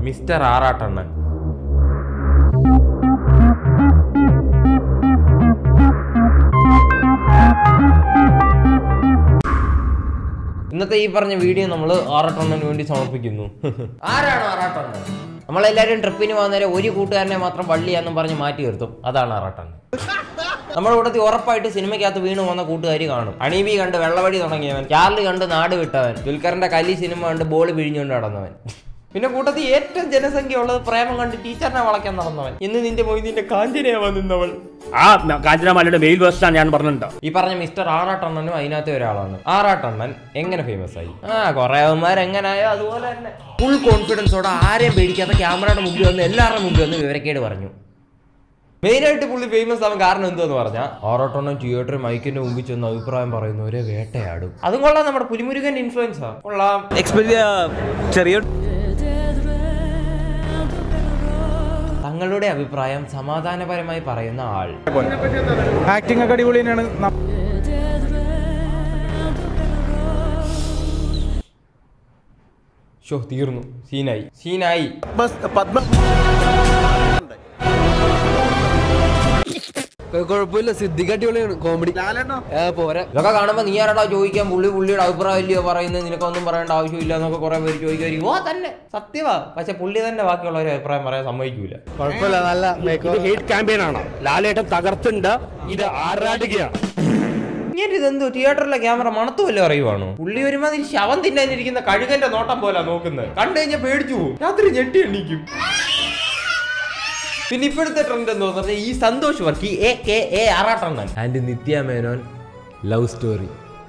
Mister ആറാട്ടണ്ണൻ ഇന്നത്തെ ഈ പറഞ്ഞ വീഡിയോ നമ്മൾ ആറാട്ടണ്ണന് വേണ്ടി സമർപ്പിക്കുന്നു ആരാണ് ആറാട്ടണ്ണൻ നമ്മളെല്ലാവരും ട്രിപ്പിന് പോകുന്നേരം ഒരു കൂട്ടുകാരനെ മാത്രം വള്ളിയാന്നും പറഞ്ഞ് മാറ്റി നിർത്തും അതാണ് ആറാട്ടണ്ണൻ നമ്മുടെ കൂട്ടത്തിൽ ഉറപ്പായിട്ട് സിനിമയ്ക്കകത്ത് വീണ് പോകുന്ന കൂട്ടുകാരി കാണും അണീബി കണ്ട് വെള്ളവടി തുടങ്ങിയവൻ ചാർലി കണ്ട് നാട് വിട്ടവൻ ദുൽഖറിന്റെ കലി സിനിമ കണ്ട് ബോൾ പിഴിഞ്ഞുകൊണ്ട് നടന്നവൻ പിന്നെ കൂട്ടത്തിൽ ഏറ്റവും ജനസംഖ്യ ഉള്ളത് പ്രേമം കണ്ട് ടീച്ചറിനെ വളയ്ക്കാൻ നടന്നവൻ ഇന്ന് നിന്റെ മൊയ്തിന്റെ കാഞ്ചനയാവാ നിന്നവൾ ആ കാഞ്ചനമാലയുടെ മെയിൽ വേഴ്സാണ് ഞാൻ പറഞ്ഞിട്ടുണ്ടോ ഈ പറഞ്ഞ മിസ്റ്റർ ആറാട്ടണ്ണനും അതിനകത്തെ ഒരാളാണ് ആറാട്ടണ്ണൻ എങ്ങനെ ഫേമസ് ആയി ആ കുറെ അവന്മാർ എങ്ങനായോ അതുപോലെ തന്നെ ഫുൾ കോൺഫിഡൻസോടെ ആരെയും പേടിക്കാത്ത ക്യാമറയുടെ മുമ്പിൽ വന്ന് എല്ലാവരുടെ മുമ്പിൽ വന്ന് വിവരക്കേട് പറഞ്ഞു മെയിനായിട്ട് പുള്ളി ഫേമസ് ആവാൻ കാരണം എന്തെന്ന് പറഞ്ഞാൽ ആറാട്ടണ്ണൻ തിയേറ്ററിൽ മൈക്കിന്റെ മുമ്പിൽ ചെന്ന് അഭിപ്രായം പറയുന്നവരെ വേട്ടയാടും അതും കൊള്ളാം നമ്മുടെ പുലിമുരുകൻ ഇൻഫ്ലുവൻസാ കൊള്ളാം ചെറിയ തങ്ങളുടെ അഭിപ്രായം സമാധാനപരമായി പറയുന്ന ആൾ ആക്ടിംഗ് ഒക്കെ അടിപൊളി തന്നെയാണ് ന- ഷോ തീർന്നു സീനായി സീനായി പത്മ കുഴപ്പമില്ല സിദ്ദിഖ് അടിപൊളിയാണ് കോമഡി പോരാ ഇതൊക്കെ കാണുമ്പോ നീ ആരാടാ ചോദിക്കാൻ പുള്ളി പുള്ളിയുടെ അഭിപ്രായം ഇല്ലയോ പറയുന്നത് നിനക്കൊന്നും പറയേണ്ട ആവശ്യമില്ല എന്നൊക്കെ കുറെ പേര് ചോദിക്കുമായിരിക്കും ഓ തന്നെ സത്യവാ പക്ഷെ പുള്ളി തന്നെ ബാക്കിയുള്ളവരെ അഭിപ്രായം പറയാൻ സമ്മതിക്കൂല കുഴപ്പമില്ല നല്ല ഇത് ഹേറ്റ് ക്യാമ്പയിൻ ആണ് ലാലേട്ടൻ തകർത്തുണ്ട് ഇത് ആറാടുകയാണ് ഇങ്ങനെ ഇതെന്തോ തിയേറ്ററിലെ ക്യാമറ മണത്തുമല്ലോ അറിയുവാണോ പുള്ളി ഒരുമാതിരി ശവം തിന്നാനിരിക്കുന്ന കഴുകന്റെ നോട്ടം പോലെ നോക്കുന്നത് കണ്ടു കഴിഞ്ഞാൽ പേടിച്ചു പോകും രാത്രി ഞെട്ടി എണീക്കും പിന്നെ ഇപ്പോഴത്തെ ട്രെൻഡ് എന്ന് പറഞ്ഞാൽ ഈ Santhosh Varkey A K A ആറാട്ടണ്ണൻ and Nithya Menon love story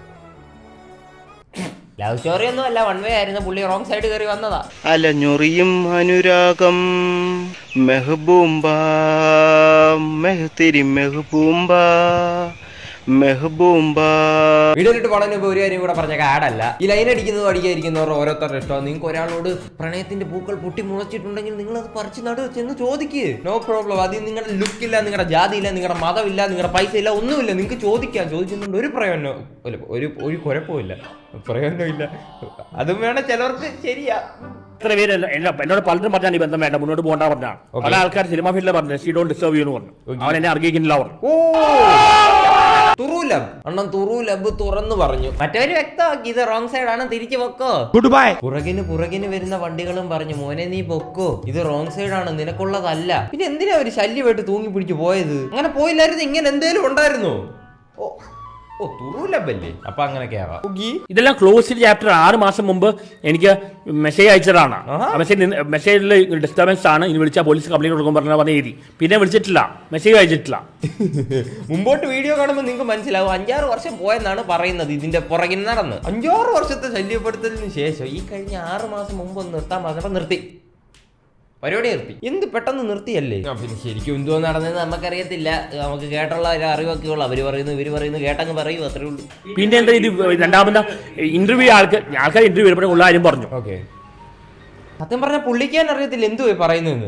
love story ഒന്നും അല്ല വൺ വേ ആയിരുന്നു പുള്ളി റോങ് സൈഡ് കയറി വന്നതാ അലഞ്ഞൊറിയും അനുരാഗം മെഹബൂമ്പ മെഹത്തിരി മെഹബൂമ്പ മെഹബൂമ്പ വീഡിയോയിലിട്ട് വളരെ ഒരു കാര്യം കൂടെ പറഞ്ഞ ആഡല്ല ഈ ലൈൻ അടിക്കുന്നതും അടിക്കാതിരിക്കുന്നവർ ഓരോരുത്തരുടെ ഇഷ്ടം നിങ്ങൾക്ക് ഒരാളോട് പ്രണയത്തിന്റെ പൂക്കൾ പൊട്ടി മുളച്ചിട്ടുണ്ടെങ്കിൽ നിങ്ങൾ അത് പറിച്ച് നടു ചെന്ന് ചോദിക്ക് നോ പ്രോബ്ലം അതിൽ നിങ്ങളുടെ ലുക്ക് ഇല്ല നിങ്ങളുടെ ജാതി ഇല്ല നിങ്ങളുടെ മതമില്ല നിങ്ങളുടെ പൈസ ഇല്ല ഒന്നുമില്ല നിങ്ങൾക്ക് ചോദിക്കാം ചോദിക്കുന്നുണ്ട് ഒരു പ്രയോജനം അല്ല, ഒരു ഒരു കുഴപ്പമില്ല പ്രയോജനമില്ല അതും വേണം ചിലവർക്ക് ശരിയാ എത്ര പേര് എല്ല- എല്ലാം എന്നോട് പലരും പറഞ്ഞാൽ ഈ ബന്ധം വേണ്ട മുന്നോട്ട് പോകണ്ട പറഞ്ഞാണ് Okay. പല ആൾക്കാർ സിനിമ ഫീൽഡിൽ പറഞ്ഞു ഷീ ഡോണ്ട് ഡിസ്റ്റർബ് യു എന്ന് പറഞ്ഞു അവൻ എന്നെ അറിയിക്കുന്നില്ല പറഞ്ഞു ഓ തുറൂലബ് അണ്ണൻ തുറൂലബ് തുറന്നു പറഞ്ഞു മറ്റവര് വ്യക്തമാക്കി ഇത് റോങ് സൈഡ് ആണ് തിരിച്ചു വെക്കോ ഗുഡ് ബൈ പുറകിന് പുറകിന് വരുന്ന വണ്ടികളും പറഞ്ഞു മോനെ നീ പൊക്കോ ഇത് റോങ് സൈഡ് ആണ് നിനക്കുള്ളതല്ല പിന്നെ എന്തിനാ ഒരു ശല്യമായിട്ട് തൂങ്ങി പിടിച്ച് പോയത് അങ്ങനെ പോയില്ലായിരുന്നു ഇങ്ങനെ എന്തേലും ഉണ്ടായിരുന്നോ ഓ ഓ തുറൂലബല്ലേ അപ്പൊ അങ്ങനെ കേറാം ഉഗി. ഇതെല്ലാം ക്ലോസ്ഡ് ചാപ്റ്റർ ആറ് മാസം മുമ്പ് എനിക്ക് മെസ്സേജ് അയച്ചതാണ് ആഹാ. ആ മെസ്സേജ് മെസ്സേജിൽ ഡിസ്റ്റർബൻസ് ആണ് ഇനി വിളിച്ചാൽ പോലീസ് കംപ്ലൈന്റ് കൊടുക്കും പറഞ്ഞ പറഞ്ഞ എഴുതി പിന്നെ വിളിച്ചിട്ടില്ല മെസ്സേജ് അയച്ചിട്ടില്ല മുമ്പോട്ട് വീഡിയോ കാണുമ്പോൾ നിങ്ങൾക്ക് മനസ്സിലാവും അഞ്ചാറ് വർഷം പോയെന്നാണ് പറയുന്നത് ഇതിന്റെ പുറകിൽ നടന്ന് അഞ്ചാറ് വർഷത്തെ ശല്യപ്പെടുത്തലിന് ശേഷം ഈ കഴിഞ്ഞ ആറ് മാസം മുമ്പ് ഒന്ന് നിർത്താൻ പറഞ്ഞപ്പോൾ നിർത്തി പരിപാടി നിർത്തി എന്ത് പെട്ടെന്ന് നിർത്തിയല്ലേ ആ, പിന്നെ ശരിക്കും എന്തോ നടന്നത് നമുക്കറിയത്തില്ല നമുക്ക് കേട്ടുള്ള ഒരു അറിവൊക്കെ ഉള്ളു അവര് പറയുന്നു ഇവര് പറയുന്നു കേട്ടങ്ങ് പറയൂ അത്രേ ഉള്ളൂ പിന്നെ എന്താ ഇത് രണ്ടാമത് ഇന്റർവ്യൂ ആൾക്കാർ ആൾക്കാർ ഇന്റർവ്യൂ വരുമ്പോഴേ ഉള്ള കാര്യം പറഞ്ഞു ഓക്കെ സത്യം പറഞ്ഞാൽ പുള്ളിക്കാൻ അറിയത്തില്ല എന്തു പറയുന്നതെന്ന്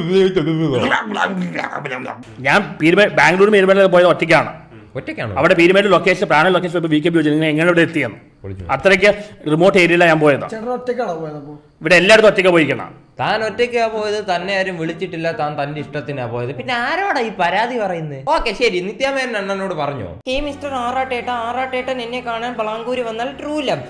ഞാൻ പീരുമേ ബാംഗ്ലൂർ പീരുമേലിൽ പോയത് ഒറ്റയ്ക്കാണ് ഒറ്റയ്ക്കാണോ അവിടെ പീരുമേട് ലൊക്കേഷൻ പ്രാണ ലൊക്കേഷൻ ഇപ്പോൾ വി കെ പി ചോദിച്ചു നിങ്ങൾ എങ്ങനെ ഇവിടെ എത്തിയെന്ന് അത്രയ്ക്ക് റിമോട്ട് ഏരിയയിലാണ് ഞാൻ പോയത് ഇവിടെ എല്ലായിടത്തും ഒറ്റയ്ക്ക് പോയിക്കണം താൻ ഒറ്റയ്ക്കാ പോയത് തന്നെ ആരും വിളിച്ചിട്ടില്ല താൻ തന്റെ ഇഷ്ടത്തിനാ പോയത് പിന്നെ ആരോടാ ഈ പരാതി പറയുന്നത് ഓക്കെ ശരി നിത്യാമേനൻ അണ്ണനോട് പറഞ്ഞോ ഹേ മിസ്റ്റർ ആറാട്ടേട്ട ആറാട്ടേട്ടൻ എന്നെ കാണാൻ പളാങ്കൂര് വന്നാൽ ട്രൂ ലവ്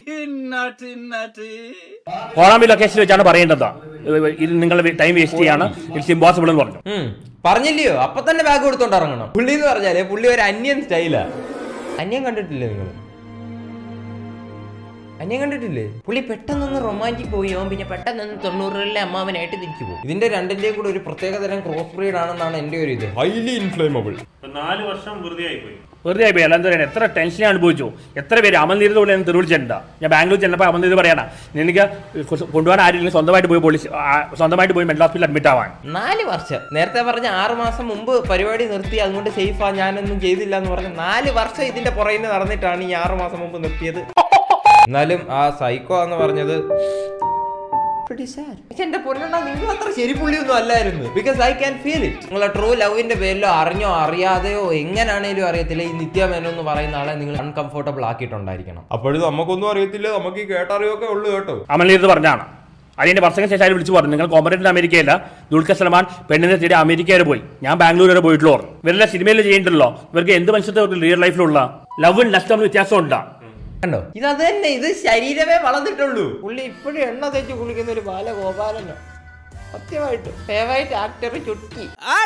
കോളാമ്പി ലൊക്കേഷൻ വെച്ചാണ് പറയേണ്ടത് ഇത് നിങ്ങൾ ടൈം വേസ്റ്റ് ചെയ്യാണ് ഇറ്റ്സ് ഇമ്പോസിബിൾ എന്ന് പറഞ്ഞു ഉം. പറഞ്ഞില്ലയോ അപ്പൊ തന്നെ ബാഗ് കൊടുത്തോണ്ട് ഇറങ്ങണം പുള്ളി എന്ന് പറഞ്ഞാല് പുള്ളി ഒരു അന്യൻ സ്റ്റൈലാ അന്യം കണ്ടിട്ടില്ലേ നിങ്ങൾ അന്യം കണ്ടിട്ടില്ലേ പുള്ളി പെട്ടെന്നൊന്ന് റൊമാൻറ്റിക് പോയി അവൻ പിന്നെ പെട്ടെന്നൊന്ന് തൊണ്ണൂറുകളിലെ അമ്മാവനായിട്ട് തിരിച്ചു പോകും ഇതിന്റെ രണ്ടിന്റെയും കൂടെ ഒരു പ്രത്യേക തരം ക്രോസ് ബ്രീഡ് ആണെന്നാണ് എന്റെ ഒരു ഇത് ഹൈലി ഇൻഫ്ലേമബിൾ നാല് വർഷം വെറുതെ ആയിപ്പോയി വെറുതെ ആയി പോയി അല്ല എന്താ പറയുക എത്ര ടെൻഷൻ അനുഭവിച്ചു എത്ര പേര് അമൽനീരത് പോലെ ഞാൻ തെരുവിളിച്ചിട്ടുണ്ട് ഞാൻ ബാംഗ്ലൂർ ചെന്നപ്പോൾ അമൽനീരത് പറയണം നിനക്ക് കൊണ്ടുപോകാൻ ആരെങ്കിലും സ്വന്തമായിട്ട് പോയി പോലീസ് ആ, സ്വന്തമായിട്ട് പോയി മെന്റൽ ഹോസ്പിറ്റലിൽ അഡ്മിറ്റ് ആവാൻ നാല് വർഷം നേരത്തെ പറഞ്ഞ ആറ് മാസം മുമ്പ് പരിപാടി നിർത്തി അതുകൊണ്ട് സേഫാ ഞാനൊന്നും ചെയ്തില്ല എന്ന് പറഞ്ഞ് നാല് വർഷം ഇതിന്റെ പുറകിന് നടന്നിട്ടാണ് ഈ ആറ് മാസം മുമ്പ് നിർത്തിയത് എന്നാലും ആ സൈക്കോ എന്ന് പറഞ്ഞത് pretty sad. പക്ഷെ എന്റെ പൊന്നെണ്ണ നിങ്ങൾ അത്ര ശരി പുള്ളിയൊന്നും അല്ലായിരുന്നു because I can feel it നിങ്ങളെ ട്രൂ ലവിന്റെ പേരിലോ അറിഞ്ഞോ അറിയാതെയോ എങ്ങനെയാണേലും അറിയത്തില്ല ഈ നിത്യമേനോ എന്ന് പറയുന്ന ആളെ നിങ്ങൾ അൺകംഫർട്ടബിൾ ആക്കിയിട്ടുണ്ടായിരിക്കണം അപ്പോഴും നമുക്കൊന്നും അറിയത്തില്ല നമുക്ക് ഈ കേട്ടറിയൊക്കെ ഉള്ളു കേട്ടോ അമൽനീരത് പറഞ്ഞാണ് അതിന്റെ വർഷങ്ങൾക്ക് ശേഷം അയാൾ വിളിച്ചു പറഞ്ഞു നിങ്ങൾ കോമ്പറേറ്റർ അമേരിക്കയല്ല ദുൽഖർ സൽമാൻ പെണ്ണിനെ തേടി അമേരിക്ക വരെ പോയി ഞാൻ ബാംഗ്ലൂർ വരെ പോയിട്ടുള്ളൂ പറഞ്ഞു. ഇവരെല്ലാം സിനിമയിൽ ചെയ്യണ്ടല്ലോ ഇവർക്ക് എന്ത് മനുഷ്യത്തെ റിയൽ ലൈഫിലുള്ള ലവും നഷ്ടം വ്യത്യാസം ഉണ്ടാ കണ്ടോ ഇത് അത് തന്നെ ഇത് ശരീരമേ വളർന്നിട്ടുള്ളൂ പുള്ളി ഇപ്പോഴും എണ്ണ തേച്ച് കുളിക്കുന്ന ഒരു ബാലഗോപാലനോ സത്യമായിട്ട് ഫേവറേറ്റ് ആക്ടർ ചുട്ടി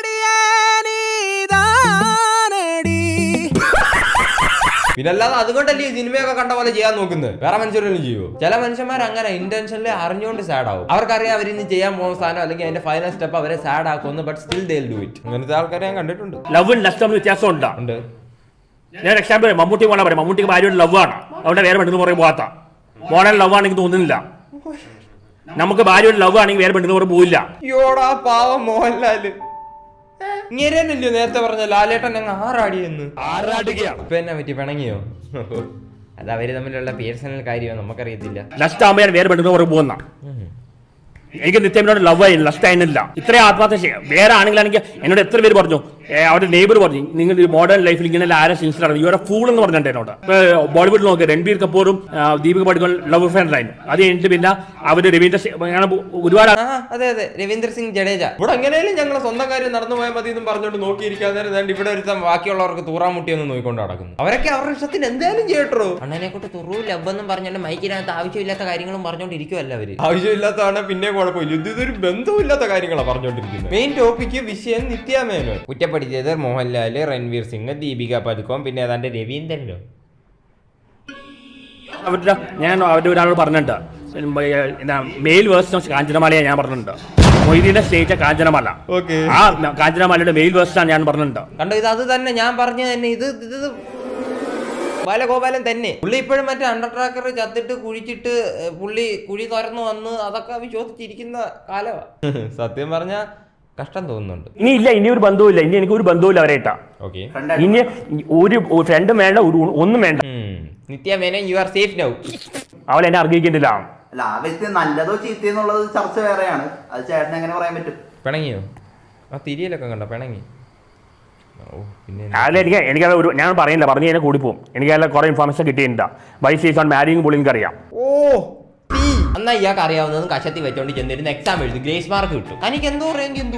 പിന്നെ അല്ലാതെ അതുകൊണ്ടല്ലേ ഈ സിനിമയൊക്കെ കണ്ട പോലെ ചെയ്യാൻ നോക്കുന്നത് വേറെ മനുഷ്യരെല്ലാം ചെയ്യുമോ ചില മനുഷ്യന്മാർ അങ്ങനെ ഇന്റൻഷനിൽ അറിഞ്ഞുകൊണ്ട് സാഡ് ആവും അവർക്കറിയാം അവരിന്ന് ചെയ്യാൻ പോകുന്ന സാധനം അല്ലെങ്കിൽ അതിന്റെ ഫൈനൽ സ്റ്റെപ്പ് അവരെ സാഡ് ആക്കുമെന്ന് but still they do it അങ്ങനത്തെ ആൾക്കാരെ ഞാൻ കണ്ടിട്ടുണ്ട് ലവും നഷ്ടം വ്യത്യാസം ഉണ്ടാ ഉണ്ട് ഞാൻ എക്സാമ്പിൾ മമ്മൂട്ടി പോകാൻ പറയാം മമ്മൂട്ടിക്ക് ഭാര്യയുടെ ലവ് ആണ് അവിടെ വേറെ പെണ്ണെന്ന് പറയും പോകാത്ത മോഡൽ ലവ് ആണെങ്കിൽ തോന്നുന്നില്ല നമുക്ക് ഭാര്യയുടെ ലവ് ആണെങ്കിൽ വേറെ പെണ്ണെന്ന് പറയും പോയില്ല യോടാ പാവം മോഹൻലാല് ഇങ്ങനെയല്ലോ നേരത്തെ പറഞ്ഞ ലാലേട്ടൻ അങ്ങ് ആറാടിയെന്ന് ആറാടുകയാണ് ഇപ്പൊ എന്നെ പറ്റി പിണങ്ങിയോ അത് അവര് തമ്മിലുള്ള പേഴ്സണൽ കാര്യമോ നമുക്കറിയത്തില്ല നഷ്ടമാകുമ്പോൾ ഞാൻ വേറെ പെണ്ണെന്ന് പറയും പോകുന്ന എനിക്ക് നിത്യമനോട് ലവ് ആയി നഷ്ടം ആയിരുന്നില്ല ഇത്രയും ആത്മഹത്യ ചെയ്യാം വേറെ ആണെങ്കിലാണെങ്കിൽ എന്നോട് എത്ര പേര് പറഞ്ഞു ഏ, അവരുടെ നെയ്ബർ പറഞ്ഞു നിങ്ങൾ മോഡേൺ ലൈഫിൽ ഇങ്ങനെ ആരെ സിൻസിലാണ് യു ആർ ഫൂൾ എന്ന് പറഞ്ഞിട്ട് എന്നോട് ബോളിവുഡ് നോക്കി രൺബീർ കപൂറും ആ, ദീപിക പടുക്കോൾ ലവ് ഫ്രണ്ട് ആയിരുന്നു അത് കഴിഞ്ഞിട്ട് പിന്നെ അവര് രവീന്ദ്ര സി- അങ്ങനെ ഒരുപാട് ആ അതെ അതെ രവീന്ദ്ര സിംഗ് ജഡേജ ഇവിടെ എങ്ങനെയാലും ഞങ്ങൾ സ്വന്തം കാര്യം നടന്നു പോയാൽ മതി എന്നും പറഞ്ഞുകൊണ്ട് നോക്കിയിരിക്കാൻ നേരം ദാണ്ട് ഇവിടെ ഒരുത്തം ബാക്കിയുള്ളവർക്ക് തൂറാമുട്ടി ഒന്ന് നോക്കിക്കൊണ്ട് നടക്കുന്നു അവരൊക്കെ അവരുടെ ഇഷ്ടത്തിന് എന്തായാലും ചെയ്യട്ടോ അണ്ണനെ കൊണ്ട് തുറു ലബ്ബെന്നും പറഞ്ഞാലും മൈക്കിനകത്ത് ആവശ്യമില്ലാത്ത കാര്യങ്ങളും പറഞ്ഞുകൊണ്ടിരിക്കുമല്ല അവര് ആവശ്യമില്ലാത്തതാണ് പിന്നെ കുഴപ്പമില്ല ഇത് ഇതൊരു ബന്ധമില്ലാത്ത കാര്യങ്ങളാണ് പറഞ്ഞുകൊണ്ടിരിക്കുന്നത് മെയിൻ ടോപ്പിക്ക് വിഷയം നിത്യാമേനോ കുറ്റപ്പെടുത്തിയത് മോഹൻലാല് രൺവീർ സിംഗ് ദീപിക പതുക്കോം പിന്നെ ഏതാണ്ട് രവീന്ദ്രനോ അവരുടെ ഞാൻ അവരുടെ ഒരാളോട് പറഞ്ഞിട്ടുണ്ട് എന്താ മെയിൽ വേഴ്സൺ കാഞ്ചനമാലയെ ഞാൻ പറഞ്ഞിട്ടുണ്ട് മൊയ്തീന്റെ സ്റ്റേജ് കാഞ്ചനമാല ഓക്കെ ആ കാഞ്ചനമാലയുടെ മെയിൽ വേഴ്സൺ ഞാൻ പറഞ്ഞിട്ടുണ്ട് കണ്ടോ ഇത് അത് തന്നെ ഞാൻ പറഞ്ഞ തന്നെ ഇത് ഇത് ഇത് ബാലഗോപാലൻ തന്നെ പുള്ളി ഇപ്പോഴും മറ്റേ അണ്ടർ ട്രാക്കർ ചത്തിട്ട് കുഴിച്ചിട്ട് ഏ, പുള്ളി കുഴി തുറന്നു വന്ന് അതൊക്കെ വിശ്വസിച്ചിരിക്കുന്ന കാലമാണ് സത്യം പറഞ്ഞ കഷ്ടം തോന്നുന്നുണ്ട് ഇനി ഇല്ല ഇനി ഒരു ബന്ധവുമില്ല ഇനി എനിക്ക് ഒരു ബന്ധവുമില്ല അവരായിട്ടാ ഓക്കെ ഇനി ഒരു ഫ്രണ്ടും വേണ്ട ഒരു ഒന്നും വേണ്ട Nithya Menon you are safe now അവൾ എന്നെ അർഹിക്കുന്നില്ല അല്ല ആ വ്യക്തി നല്ലതോ ചീത്തയെന്നുള്ളത് ചർച്ച വേറെയാണ് അത് ചേട്ടൻ എങ്ങനെ പറയാൻ പറ്റും പിണങ്ങിയോ ആ തിരിയലൊക്കെ കണ്ടോ പിണങ്ങി ഓ പിന്നെ എന്താ? അല്ല എനിക്ക് എനിക്കത് ഒരു ഞാൻ പറയില്ല പറഞ്ഞു കഴിഞ്ഞാൽ കൂടിപ്പോവും എനിക്ക് അതിൽ കുറെ ഇൻഫർമേഷൻ കിട്ടിയിട്ടുണ്ട് വൈസ് ഈസ് ഓൺ മാരിങ് പുള്ളി എനിക്കറിയാം ഓ തീ എന്നാ ഇയാൾക്ക് അറിയാവുന്നതും കശത്തി വെച്ചോണ്ട് ചെന്നിരുന്ന് എക്സാം എഴുതി ഗ്രേസ് മാർക്ക് കിട്ടും എനിക്ക് എന്തോ അറിയാമെങ്കിൽ എന്തോ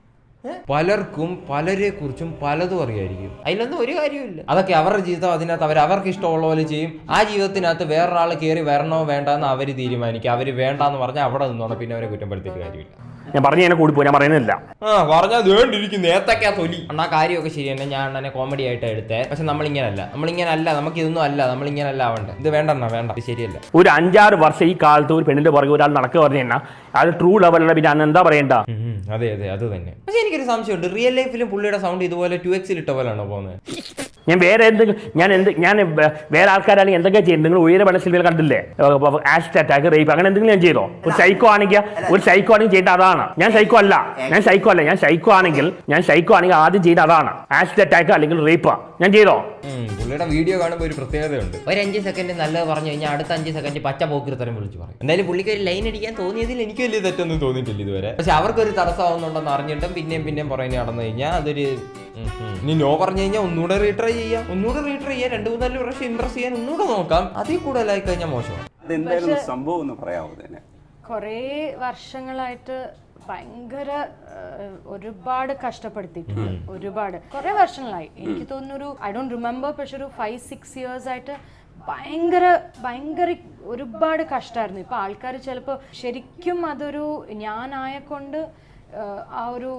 ഏ? പലർക്കും പലരെ കുറിച്ചും പലതും അറിയായിരിക്കും അതിലൊന്നും ഒരു കാര്യമില്ല അതൊക്കെ അവരുടെ ജീവിതം അതിനകത്ത് അവർ അവർക്ക് ഇഷ്ടമുള്ള പോലെ ചെയ്യും ആ ജീവിതത്തിനകത്ത് വേറൊരാൾ കയറി വരണോ വേണ്ടെന്ന് അവർ തീരുമാനിക്കും അവർ വേണ്ടാന്ന് പറഞ്ഞാൽ അവിടെ നിന്നോണം പിന്നെ അവരെ കുറ്റപ്പെടുത്തിയിട്ട് കാര്യമില്ല ഞാൻ പറഞ്ഞു കഴിഞ്ഞാൽ കൂടിപ്പോവും ഞാൻ പറയുന്നില്ല ആ പറഞ്ഞാൽ വേണ്ടിയിരിക്കും നേരത്തൊക്കെ തൊലി അണ്ണാ കാര്യമൊക്കെ ശരി തന്നെ ഞാൻ അണ്ണനെ കോമഡി ആയിട്ട് എടുത്തേ പക്ഷെ നമ്മളിങ്ങനല്ല നമ്മളിങ്ങനല്ല നമുക്ക് ഇതൊന്നും അല്ല നമ്മളിങ്ങനല്ല ആവണ്ടേ ഇത് വേണ്ടെണ്ണ വേണ്ട ഇത് ശരിയല്ല ഒരു അഞ്ചാറ് വർഷം ഈ കാലത്ത് ഒരു പെണ്ണിന്റെ പുറകെ ഒരാൾ നടക്കുക പറഞ്ഞു കഴിഞ്ഞാൽ അത് ട്രൂ ലെവലുള്ള പിന്നെ അന്ന് എന്താ പറയണ്ട ഉം, ഉം. അതെ അതെ അത് തന്നെ പക്ഷെ എനിക്കൊരു സംശയമുണ്ട് റിയൽ ലൈഫിലും പുള്ളിയുടെ സൗണ്ട് ഇതുപോലെ ടു എക്സിൽ ഇട്ട പോലെയാണോ പോകുന്നത് ഞാൻ വേറെ എന്തെങ്കിലും ഞാൻ എന്ത് ഞാൻ വേ- വേറെ ആൾക്കാരാണെങ്കിൽ എന്തൊക്കെ ചെയ്യും നിങ്ങൾ ഉയരെ പല സിനിമയിൽ കണ്ടില്ലേ ആസ്റ്റ് അറ്റാക്ക് റേപ്പ് അങ്ങനെ എന്തെങ്കിലും ഞാൻ ചെയ്തോ ഒരു സൈക്കോ ആണെങ്കിൽ ഒരു സൈക്കോ ആണെങ്കിൽ ചെയ്യേണ്ട അതാണ് ഞാൻ സൈക്കോ അല്ല ഞാൻ സൈക്കോ അല്ല ഞാൻ സൈക്കോ ആണെങ്കിൽ ഞാൻ സൈക്കോ ആണെങ്കിൽ ആദ്യം ചെയ്യേണ്ട അതാണ് ആസ്റ്റ് അറ്റാക്ക് അല്ലെങ്കിൽ റേപ്പ് ഞാൻ ചെയ്തോ ഉം, പുള്ളിയുടെ വീഡിയോ കാണുമ്പോൾ ഒരു പ്രത്യേകതയുണ്ട് ഒരു അഞ്ച് സെക്കൻഡ് നല്ലത് പറഞ്ഞു കഴിഞ്ഞാൽ അടുത്ത അഞ്ച് സെക്കൻഡ് പച്ച പോക്കിരുത്തരം വിളിച്ച് പറയും എന്തായാലും പുള്ളിക്ക് ഒരു ലൈൻ അടിക്കാൻ തോന്നിയതിൽ എനിക്ക് വലിയ തെറ്റൊന്നും തോന്നിയിട്ടില്ല ഇതുവരെ പക്ഷെ അവർക്കൊരു തടസ്സമാവുന്നുണ്ടെന്ന് അറിഞ്ഞിട്ടും പിന്നെയും പിന്നെയും പറയുന്നത് നടന്നു കഴിഞ്ഞാൽ അതൊരു ഉം, ഉം. ഇനി നോ പറഞ്ഞു കഴിഞ്ഞാൽ ഒന്നുകൂടെ റീട്രൈ ചെയ്യാം ഒന്നുകൂടെ റീട്രൈ ചെയ്യാം രണ്ട് മൂന്നാല് പ്രാവശ്യം ഇംപ്രസ് ചെയ്യാൻ ഒന്നുകൂടെ നോക്കാം അതിൽ കൂടുതലായി കഴിഞ്ഞാൽ മോശമാണ് അതെന്തായിരുന്നു സംഭവം എന്ന് പറയാമോ ഇതിനെ കുറേ വർഷങ്ങളായിട്ട് ഭയങ്കര ഏഹ്, ഒരുപാട് കഷ്ടപ്പെടുത്തിയിട്ടുണ്ട് ഒരുപാട് കുറേ വർഷങ്ങളായി എനിക്ക് തോന്നുന്നു ഒരു ഐ ഡോണ്ട് റിമെമ്പർ പക്ഷെ ഒരു ഫൈവ് സിക്സ് ഇയേഴ്സ് ആയിട്ട് ഭയങ്കര ഭയങ്കര ഒരുപാട് കഷ്ടമായിരുന്നു ഇപ്പൊ ആൾക്കാർ ചിലപ്പോൾ ശരിക്കും അതൊരു ഞാനായ കൊണ്ട് ഏഹ്, ആ ഒരു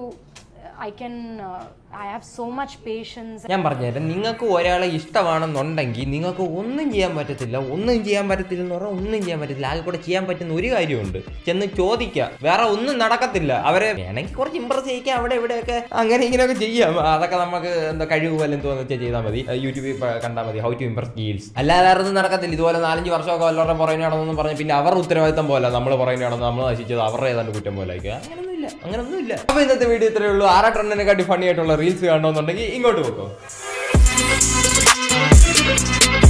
I can I have so much patience ഞാൻ പറഞ്ഞുതരാം നിങ്ങൾക്ക് ഒരാളെ ഇഷ്ടമാണെന്നുണ്ടെങ്കിൽ നിങ്ങൾക്ക് ഒന്നും ചെയ്യാൻ പറ്റത്തില്ല ഒന്നും ചെയ്യാൻ പറ്റത്തില്ല എന്ന് പറഞ്ഞാൽ ഒന്നും ചെയ്യാൻ പറ്റത്തില്ല ആകെ കൂടെ ചെയ്യാൻ പറ്റുന്ന ഒരു കാര്യമുണ്ട് ചെന്ന് ചോദിക്കുക വേറെ ഒന്നും നടക്കത്തില്ല അവരെ വേണമെങ്കിൽ കുറച്ച് ഇമ്പ്രസ് ചെയ്യിക്കാം അവിടെ ഇവിടെയൊക്കെ അങ്ങനെ ഇങ്ങനെയൊക്കെ ചെയ്യാം അതൊക്കെ നമുക്ക് എന്താ കഴിവ് വല്ലതും തോന്നുന്ന വെച്ചാൽ ചെയ്താൽ മതി യൂട്യൂബിൽ കണ്ടാൽ മതി ഹൗ ടു ഇമ്പ്രസ് ഗീൽസ് അല്ലാതെ വേറെ ഒന്നും നടക്കത്തില്ല ഇതുപോലെ നാലഞ്ച് വർഷമൊക്കെ വല്ലവരുടെ പുറകെ നടന്നെന്ന് പറഞ്ഞ് പിന്നെ അവരുടെ ഉത്തരവാദിത്തം പോലെ നമ്മൾ പുറകെ നടന്ന് നമ്മൾ നശിച്ചത് അവരുടെ ഏതാണ്ട് കുറ്റം പോലെ ആയിരിക്കും അങ്ങനൊന്നുമില്ല അങ്ങനൊന്നുമില്ല അപ്പൊ ഇന്നത്തെ വീഡിയോ ഇത്രയേ ഉള്ളൂ ആറാ ട്രെൻഡിനെക്കാട്ടി ഫണ്ണി ആയിട്ടുള്ള റീൽസ് കാണണമെന്നുണ്ടെങ്കിൽ ഇങ്ങോട്ട് പോക്കോ